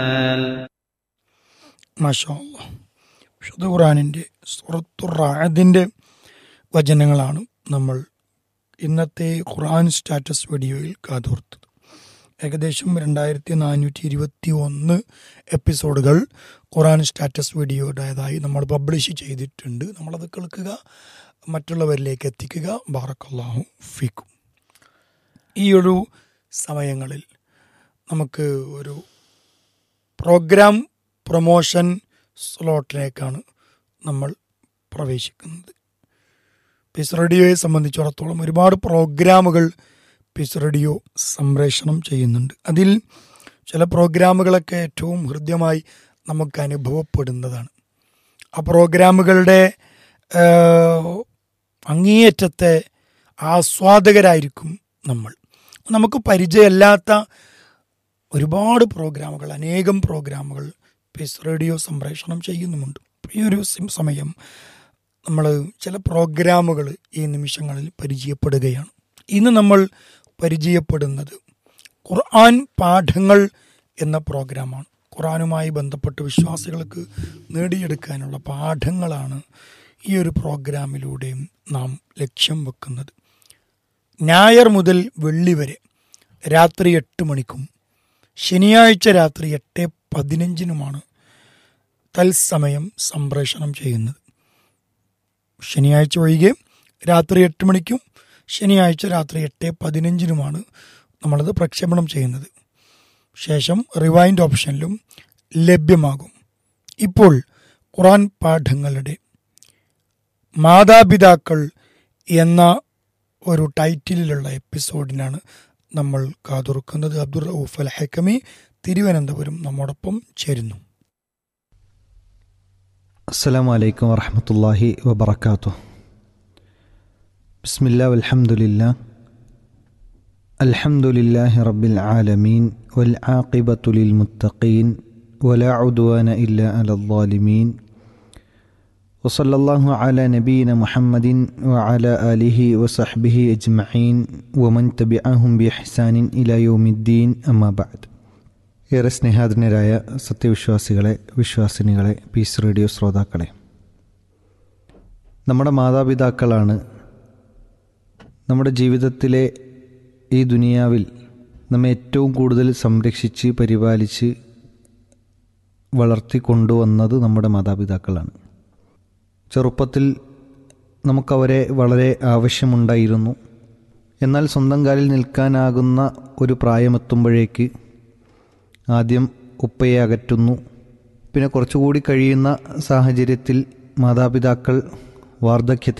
മാഷാ അല്ലാ. വിശുദ്ധ ഖുറാനിൻ്റെ സുറത്തുറാദിൻ്റെ വചനങ്ങളാണ് നമ്മൾ ഇന്നത്തെ ഖുറാൻ സ്റ്റാറ്റസ് വീഡിയോയിൽ കാതോർത്തത് ഏകദേശം രണ്ടായിരത്തി നാനൂറ്റി ഇരുപത്തി ഒന്ന് എപ്പിസോഡുകൾ ഖുറാൻ സ്റ്റാറ്റസ് വീഡിയോയുടേതായി നമ്മൾ പബ്ലിഷ് ചെയ്തിട്ടുണ്ട് നമ്മളത് കേൾക്കുക മറ്റുള്ളവരിലേക്ക് എത്തിക്കുക ബാറക്കല്ലാഹു ഫിക്കും ഈ ഒരു സമയങ്ങളിൽ നമുക്ക് ഒരു പ്രോഗ്രാം പ്രൊമോഷൻ സ്ലോട്ടിലേക്കാണ് നമ്മൾ പ്രവേശിക്കുന്നത് പീസ് റേഡിയോയെ സംബന്ധിച്ചിടത്തോളം ഒരുപാട് പ്രോഗ്രാമുകൾ പീസ് റേഡിയോ സംപ്രേഷണം ചെയ്യുന്നുണ്ട് അതിൽ ചില പ്രോഗ്രാമുകളൊക്കെ ഏറ്റവും ഹൃദ്യമായി നമുക്ക് അനുഭവപ്പെടുന്നതാണ് ആ പ്രോഗ്രാമുകളുടെ ആ, അങ്ങേയറ്റത്തെ ആസ്വാദകരായിരിക്കും നമ്മൾ നമുക്ക് പരിചയമല്ലാത്ത ഒരുപാട് പ്രോഗ്രാമുകൾ അനേകം പ്രോഗ്രാമുകൾ പീസ് റേഡിയോ സംപ്രേഷണം ചെയ്യുന്നുമുണ്ട് ഈ ഒരു സം- സമയം നമ്മൾ ചില പ്രോഗ്രാമുകൾ ഈ നിമിഷങ്ങളിൽ പരിചയപ്പെടുകയാണ് ഇന്ന് നമ്മൾ പരിചയപ്പെടുന്നത് ഖുർആൻ പാഠങ്ങൾ എന്ന പ്രോഗ്രാമാണ് ഖുർആനുമായി ബന്ധപ്പെട്ട് വിശ്വാസികൾക്ക് നേടിയെടുക്കാനുള്ള പാഠങ്ങളാണ് ഈ ഒരു പ്രോഗ്രാമിലൂടെയും നാം ലക്ഷ്യം വെക്കുന്നത് ഞായർ മുതൽ വെള്ളി വരെ രാത്രി എട്ട് മണിക്കും ശനിയാഴ്ച രാത്രി എട്ട് പതിനഞ്ചിനുമാണ് തത്സമയം സംപ്രേഷണം ചെയ്യുന്നത് ശനിയാഴ്ച ഒഴികെ രാത്രി എട്ട് മണിക്കും ശനിയാഴ്ച രാത്രി എട്ട് പതിനഞ്ചിനുമാണ് നമ്മളത് പ്രക്ഷേപണം ചെയ്യുന്നത് ശേഷം റിവൈൻഡ് ഓപ്ഷനിലും ലഭ്യമാകും ഇപ്പോൾ ഖുറാൻ പാഠങ്ങളുടെ മാതാപിതാക്കൾ എന്ന ഒരു ടൈറ്റിലുള്ള എപ്പിസോഡിനാണ് നമ്മൾ കാതുറക്കുന്നത് അബ്ദുൾ റൌഫ് അൽ ഹക്കമി തിരുവനന്തപുരം നമ്മോടൊപ്പം ചേരുന്നു السلام عليكم ورحمة الله وبركاته بسم الله والحمد لله الحمد لله رب العالمين والعاقبة للمتقين ولا عدوان إلا على الظالمين وصلى الله على نبينا محمد وعلى آله وصحبه أجمعين ومن تبعهم بإحسان إلى يوم الدين أما بعد ഏറെ സ്നേഹാധനരായ സത്യവിശ്വാസികളെ വിശ്വാസിനികളെ പീസ് റേഡിയോ ശ്രോതാക്കളെ നമ്മുടെ മാതാപിതാക്കളാണ് നമ്മുടെ ജീവിതത്തിലെ ഈ ദുനിയാവിൽ നമ്മെ ഏറ്റവും കൂടുതൽ സംരക്ഷിച്ച് പരിപാലിച്ച് വളർത്തി കൊണ്ടുവന്നത് നമ്മുടെ മാതാപിതാക്കളാണ് ചെറുപ്പത്തിൽ നമുക്കവരെ വളരെ ആവശ്യമുണ്ടായിരുന്നു എന്നാൽ സ്വന്തം കാലിൽ നിൽക്കാനാകുന്ന ഒരു പ്രായമെത്തുമ്പോഴേക്ക് ആദ്യം ഉപ്പയെ അകറ്റുന്നു പിന്നെ കുറച്ചുകൂടി കഴിയുന്ന സാഹചര്യത്തിൽ മാതാപിതാക്കൾ വാർദ്ധക്യത്തിൽ